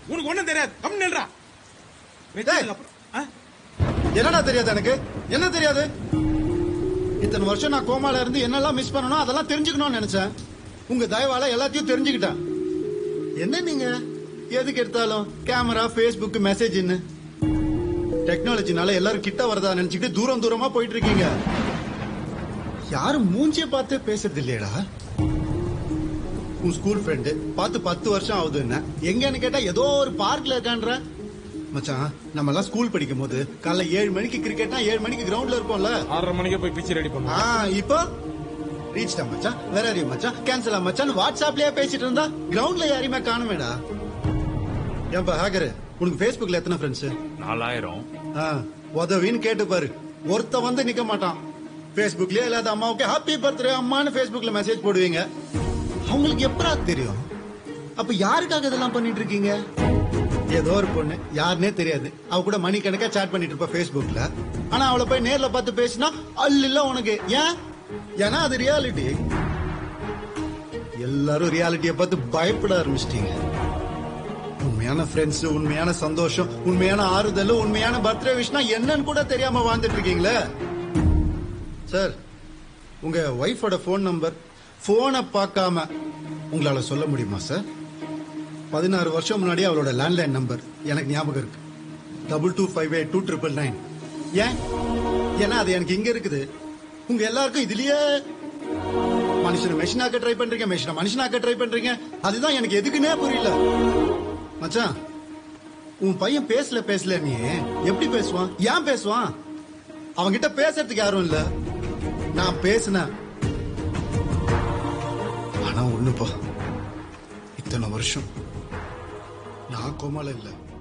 உனக்கு ஒண்ணும் தெரியாது கம்மி நில்றா வச்சதுக்கு அப்புறம் ஆ? என்னடா தெரியாது எனக்கு என்ன தெரியாது இத்தனை வருஷம் நான் கோமால இருந்து என்னெல்லாம் மிஸ் பண்ணணும் அதெல்லாம் தெரிஞ்சுக்கணும்னு நினைச்சேன் உங்க தயவால எல்லாத்தையும் தெரிஞ்சுக்கிட்டேன் என்ன நீங்க எதுக்கு எடுத்தாலும் கேமரா ஃபேஸ்புக் மெசேஜ்னு டெக்னாலஜினால எல்லாரும் கிட்ட வரதா நினைச்சுக்கிட்டு தூரம் தூரமா போயிட்டு இருக்கீங்க யாரும் மூஞ்சிய பார்த்து பேசுறது இல்லையடா உன் ஸ்கூல் ஃப்ரெண்டு பார்த்து பத்து வருஷம் ஆகுது என்ன எங்கன்னு கேட்டா ஏதோ ஒரு பார்க்ல இருக்கான்ற மச்சான் நம்ம எல்லாம் ஸ்கூல் படிக்கும் போது காலைல ஏழு மணிக்கு கிரிக்கெட்னா ஏழு மணிக்கு கிரவுண்ட்ல இருப்போம்ல ஆறரை மணிக்கே போய் பிச்சு ரெடி ஆ பண்ணுவோம் இப்போ ரீச் மச்சான் வேற யாரையும் மச்சான் கேன்சல் மச்சான் வாட்ஸ்அப்லயே பேசிட்டு இருந்தா கிரவுண்ட்ல யாரையுமே காணுமேடா ஏன்பா ஹேக்கர் உனக்கு Facebookல எத்தனை ஃப்ரெண்ட்ஸ் நாலாயிரம் உதவின்னு கேட்டு பாரு ஒருத்த வந்து நிக்க மாட்டான் Facebookலயே இல்லாத அம்மாவுக்கு ஹாப்பி பர்த்டே அம்மான்னு Facebookல மெசேஜ் போடுவீங்க அவங்களுக்கு எப்படா தெரியும் அப்ப யாருக்காக இதெல்லாம் பண்ணிட்டு இருக்கீங்க ஏதோ ஒரு பொண்ணு யாருனே தெரியாது அவ கூட மணிக்கணக்கா சாட் பண்ணிட்டு இருப்பா Facebookல ஆனா அவளை போய் நேர்ல பார்த்து பேசினா அல்ல இல்ல உனக்கு ஏன் ஏன்னா அது ரியாலிட்டி எல்லாரும் ரியாலிட்டியை பார்த்து பயப்பட ஆரம்பிச்சிட்டீங்க உண்மையான ஃப்ரெண்ட்ஸ் உண்மையான சந்தோஷம் உண்மையான ஆறுதல் உண்மையான பர்த்டே விஷனா என்னன்னு கூட தெரியாம வாழ்ந்துட்டு இருக்கீங்களே சார் உங்க ஒய்ஃபோட ஃபோன் நம்பர் போனை பார்க்காம உங்களால சொல்ல முடியுமா சார் பதினாறு வருஷம் முன்னாடி அவளோட லேண்ட்லைன் நம்பர் எனக்கு ஞாபகம் இருக்கு double two five eight two triple nine ஏன் ஏன்னா அது எனக்கு இங்க இருக்குது உங்க எல்லாருக்கும் இதுலயே மனுஷனை மெஷினாக்க ட்ரை பண்றீங்க மெஷினை மனுஷனாக்க ட்ரை பண்றீங்க அதுதான் எனக்கு எதுக்குன்னே புரியல மச்சான் உன் பையன் பேசல பேசல நீ எப்படி பேசுவான் ஏன் பேசுவான் அவன்கிட்ட பேசுறதுக்கு யாரும் இல்ல நான் பேசினேன் ஆனா ஒண்ணுப்பா இத்தனை வருஷம் நான் கோமால இல்ல